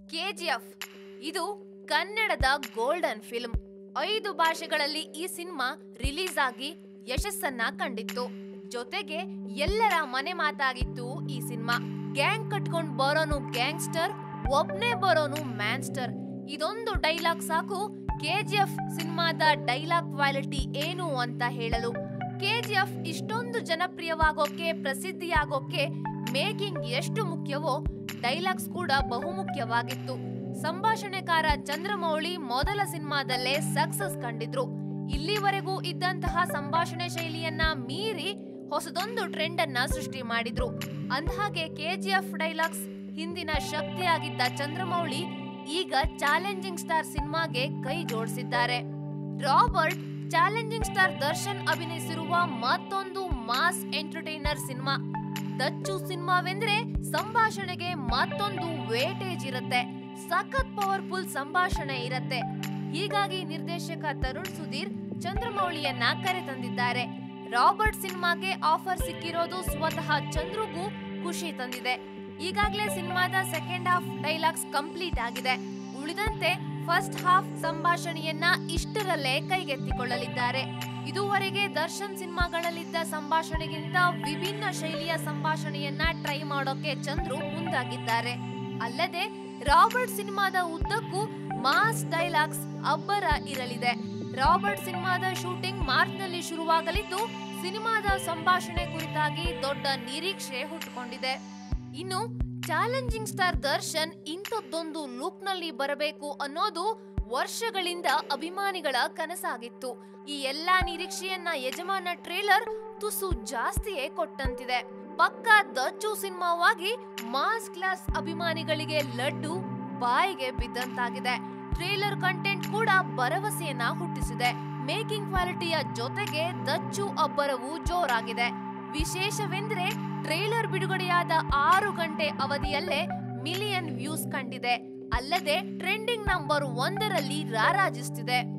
KGF ಇದು ಕನ್ನಡದ golden film ಐದು ಭಾಷೆಗಳಲ್ಲಿ ಈ ಸಿನಿಮಾ ರಿಲೀಸ್ ಆಗಿ ಯಶಸ್ಸನ್ನ ಕಂಡಿತ್ತು ಜೊತೆಗೆ ಎಲ್ಲರ ಮನೆ ಮಾತಾಗಿತ್ತು ಈ ಸಿನಿಮಾ ಗ್ಯಾಂಗ್ ಕಟ್ಕೊಂಡ್ ಬರೋನು ಗ್ಯಾಂಗ್ಸ್ಟರ್ ಒಬ್ನೇ ಬರೋನು ಮ್ಯಾನ್ಸ್ಟರ್ ಇದೊಂದು ಡೈಲಾಗ್ ಸಾಕು ಕೆಜಿಎಫ್ ಸಿನಿಮಾದ ಡೈಲಾಗ್ ಕ್ವಾಲಿಟಿ ಏನು ಅಂತ ಹೇಳಲು ಕೆಜಿಎಫ್ ಇಷ್ಟೊಂದು ಜನಪ್ರಿಯವಾಗೋಕೆ ಪ್ರಸಿದ್ಧಿಯಾಗೋಕೆ ಮೇಕಿಂಗ್ ಎಷ್ಟು ಮುಖ್ಯವೋ ಡೈಲಾಗ್ಸ್ ಕೂಡ ಬಹುಮುಖ್ಯವಾಗಿತ್ತು ಸಂಭಾಷಣೆಕಾರ ಚಂದ್ರಮೌಳಿ ಮೊದಲ ಸಿನಿಮಾದಲ್ಲೇ ಸಕ್ಸಸ್ ಕಂಡಿದ್ರು ಇಲ್ಲಿವರೆಗೂ ಇದ್ದಂತಹ ಸಂಭಾಷಣೆ ಶೈಲಿಯನ್ನ ಮೀರಿ ಹೊಸದೊಂದು ಟ್ರೆಂಡ್ ಅನ್ನ ಸೃಷ್ಟಿ ಮಾಡಿದ್ರು ಅಂದಹಾಗೆ ಕೆಜಿಎಫ್ ಡೈಲಾಗ್ಸ್ ಹಿಂದಿನ ಶಕ್ತಿಯಾಗಿದ್ದ ಚಂದ್ರಮೌಳಿ ಈಗ ಚಾಲೆಂಜಿಂಗ್ ಸ್ಟಾರ್ ಸಿನಿಮಾಗೆ ಕೈ ಜೋಡಿಸಿದ್ದಾರೆ ರಾಬರ್ಟ್ ಚಾಲೆಂಜಿಂಗ್ ಸ್ಟಾರ್ ದರ್ಶನ್ ಅಭಿನಯಿಸಿರುವ ಮತ್ತೊಂದು ಮಾಸ್ ಎಂಟರ್ಟೈನರ್ ಸಿನಿಮಾ ದಚ್ಚು ಸಿನಿಮಾವೆಂದ್ರೆ ಸಂಭಾಷಣೆಗೆ ಮತ್ತೊಂದು ವೇಟೇಜ್ ಇರುತ್ತೆ ಸಖತ್ ಪವರ್ಫುಲ್ ಸಂಭಾಷಣೆ ಇರತ್ತೆ ಹೀಗಾಗಿ ನಿರ್ದೇಶಕ ತರುಣ್ ಸುಧೀರ್ ಚಂದ್ರಮೌಳಿಯನ್ನ ಕರೆತಂದಿದ್ದಾರೆ ರಾಬರ್ಟ್ ಸಿನಿಮಾಗೆ ಆಫರ್ ಸಿಕ್ಕಿರೋದು ಸ್ವತಃ ಚಂದ್ರುಗೂ ಖುಷಿ ತಂದಿದೆ ಈಗಾಗಲೇ ಸಿನಿಮಾದ ಸೆಕೆಂಡ್ ಹಾಫ್ ಡೈಲಾಗ್ಸ್ ಕಂಪ್ಲೀಟ್ ಆಗಿದೆ ಉಳಿದಂತೆ ಫಸ್ಟ್ ಹಾಫ್ ಸಂಭಾಷಣೆಯನ್ನ ಇಷ್ಟರಲ್ಲೇ ಕೈಗೆತ್ತಿಕೊಳ್ಳಲಿದ್ದಾರೆ ಇದುವರೆಗೆ ದರ್ಶನ್ ಸಿನಿಮಾಗಳಲ್ಲಿದ್ದ ಸಂಭಾಷಣೆಗಿಂತ ವಿಭಿನ್ನ ಶೈಲಿಯ ಸಂಭಾಷಣೆಯನ್ನ ಟ್ರೈ ಮಾಡೋಕೆ ಚಂದ್ರು ಮುಂದಾಗಿದ್ದಾರೆ ಅಲ್ಲದೆ ರಾಬರ್ಟ್ ಸಿನಿಮಾದ ಉದ್ದಕ್ಕೂ ಮಾಸ್ ಡೈಲಾಗ್ಸ್ ಅಬ್ಬರ ಇರಲಿದೆ ರಾಬರ್ಟ್ ಸಿನಿಮಾದ ಶೂಟಿಂಗ್ ಮಾರ್ಚ್ ನಲ್ಲಿ ಶುರುವಾಗಲಿದ್ದು ಸಿನಿಮಾದ ಸಂಭಾಷಣೆ ಕುರಿತಾಗಿ ದೊಡ್ಡ ನಿರೀಕ್ಷೆ ಹುಟ್ಟುಕೊಂಡಿದೆ ಇನ್ನು ಚಾಲೆಂಜಿಂಗ್ ಸ್ಟಾರ್ ದರ್ಶನ್ ಇಂಥದ್ದೊಂದು ಲುಕ್ ನಲ್ಲಿ ಬರಬೇಕು ಅನ್ನೋದು ವರ್ಷಗಳಿಂದ ಅಭಿಮಾನಿಗಳ ಕನಸಾಗಿತ್ತು ಈ ಎಲ್ಲಾ ನಿರೀಕ್ಷೆಯನ್ನ ಯಜಮಾನ ಟ್ರೇಲರ್ ತುಸು ಜಾಸ್ತಿಯೇ ಕೊಟ್ಟಂತಿದೆ ಪಕ್ಕಾ ದಚ್ಚು ಸಿನಿಮಾವಾಗಿ ಮಾಸ್ ಕ್ಲಾಸ್ ಅಭಿಮಾನಿಗಳಿಗೆ ಲಡ್ಡು ಬಾಯಿಗೆ ಬಿದ್ದಂತಾಗಿದೆ ಟ್ರೇಲರ್ ಕಂಟೆಂಟ್ ಕೂಡ ಭರವಸೆಯನ್ನ ಹುಟ್ಟಿಸಿದೆ ಮೇಕಿಂಗ್ ಕ್ವಾಲಿಟಿಯ ಜೊತೆಗೆ ದಚ್ಚು ಅಬ್ಬರವು ಜೋರಾಗಿದೆ ವಿಶೇಷವೆಂದ್ರೆ ಟ್ರೇಲರ್ ಬಿಡುಗಡೆಯಾದ ಆರು ಗಂಟೆ ಅವಧಿಯಲ್ಲೇ ಮಿಲಿಯನ್ ವ್ಯೂಸ್ ಕಂಡಿದೆ ಅಲ್ಲದೆ ಟ್ರೆಂಡಿಂಗ್ ನಂಬರ್ ಒಂದರಲ್ಲಿ ರಾರಾಜಿಸುತ್ತಿದೆ